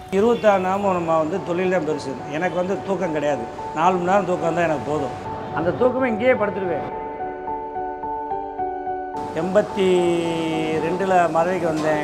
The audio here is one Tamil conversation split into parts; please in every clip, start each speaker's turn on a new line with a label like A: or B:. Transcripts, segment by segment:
A: இருபத்தாறு நேரமும் நம்ம வந்து தொழில் தான் பெருசு எனக்கு வந்து தூக்கம் கிடையாது நாலு மணி நேரம் தூக்கம் தான் எனக்கு போதும் அந்த தூக்கமே இங்கேயே படுத்துருவேன் எண்பத்தி ரெண்டில் மதுரைக்கு வந்தேன்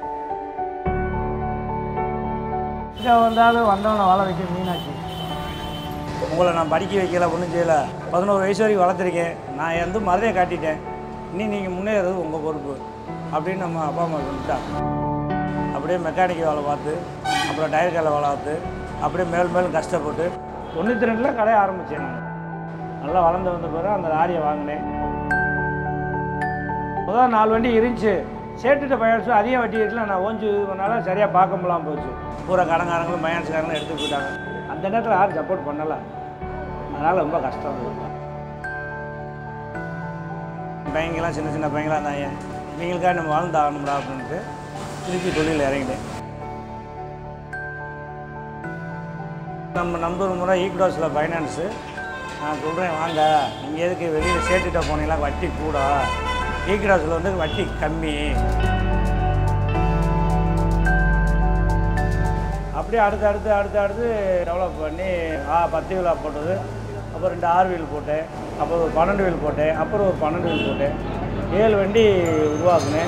A: இங்கே வந்தாலும் வந்தவனை வாழ வைக்க மீனாட்சி உங்களை நான் படிக்க வைக்கல ஒன்றும் செய்யலை பதினோரு வயசு வரைக்கும் வளர்த்துருக்கேன் நான் வந்து மதுரையை காட்டிட்டேன் இனி நீங்கள் முன்னேறது உங்கள் பொறுப்பு அப்படின்னு நம்ம அப்பா அம்மா சொல்லிட்டாங்க அப்படியே மெக்கானிக் வேலை பார்த்து அப்புறம் டயர் கடையில் வேலை பார்த்து அப்படியே மேல் மேலும் கஷ்டப்பட்டு தொண்ணூற்றி ரெண்டில் கடையை ஆரம்பித்தேன் நான் நல்லா வளர்ந்து வந்த பிறகு அந்த லாரியை வாங்கினேன் முதல் நாலு வண்டி இருந்துச்சு சேட்டுட்ட பயணிச்சு அதிகம் வட்டி இருக்குல்ல நான் ஓஞ்சு பண்ணால சரியாக பார்க்க முடியாம போச்சு பூரா கடங்காரங்களும் பயணிச்சுக்காரங்களும் எடுத்து போயிட்டாங்க அந்த நேரத்தில் யாரும் சப்போர்ட் பண்ணலை அதனால் ரொம்ப கஷ்டம் இருந்தது பையங்கெல்லாம் சின்ன சின்ன பையங்களாக இருந்தாங்க இவங்களுக்காக நம்ம வாழ்ந்து ஆகணும்டா அப்படின்ட்டு திருப்பி தொழிலில் இறங்கிட்டேன் நம்ம நண்பர் முறை ஈக்டாஸில் ஃபைனான்ஸு நான் சொல்கிறேன் வாங்க நீங்கள் எதுக்கு வெளியில் சேர்த்துட்ட போனீங்களா வட்டி கூட ஈக்டாஸில் வந்து வட்டி கம்மி அப்படியே அடுத்து அடுத்து அடுத்து அடுத்து டெவலப் பண்ணி ஆ பத்து வீலா போட்டது அப்புறம் ரெண்டு ஆறு வீல் போட்டேன் அப்புறம் ஒரு பன்னெண்டு வீல் போட்டேன் அப்புறம் ஒரு பன்னெண்டு வீல் போட்டேன் ஏழு வண்டி உருவாக்குனேன்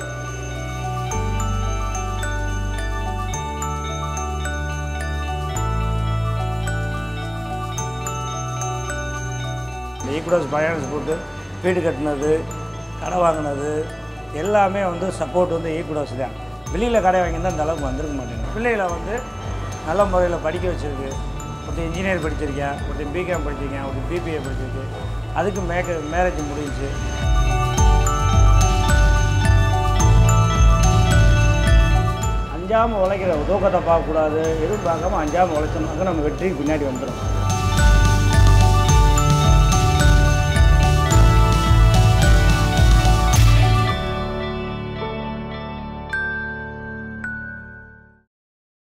A: இந்த ஈக்குவல்ஸ் ஃபைனான்ஸ் போட்டு வீடு கட்டினது கடை வாங்கினது எல்லாமே வந்து சப்போர்ட் வந்து ஈக்குவல்ஸ் தான் வெளியில் கடை வாங்கியிருந்தா அந்த அளவுக்கு வந்திருக்க மாட்டேங்க பிள்ளைகளை வந்து நல்ல முறையில் படிக்க வச்சிருக்கு ஒருத்தர் இன்ஜினியர் படிச்சிருக்கேன் ஒருத்தர் பிகாம் படிச்சிருக்கேன் ஒருத்தர் பிபிஏ படிச்சிருக்கு அதுக்கு மேக மேரேஜ் முடிஞ்சுச்சு அஞ்சாமல் உழைக்கிற தூக்கத்தை பார்க்கக்கூடாது எதுவும் பார்க்காம அஞ்சாமல் உழைச்சோம்னாக்க நம்ம வெற்றிக்கு பின்னாடி வந்துடும்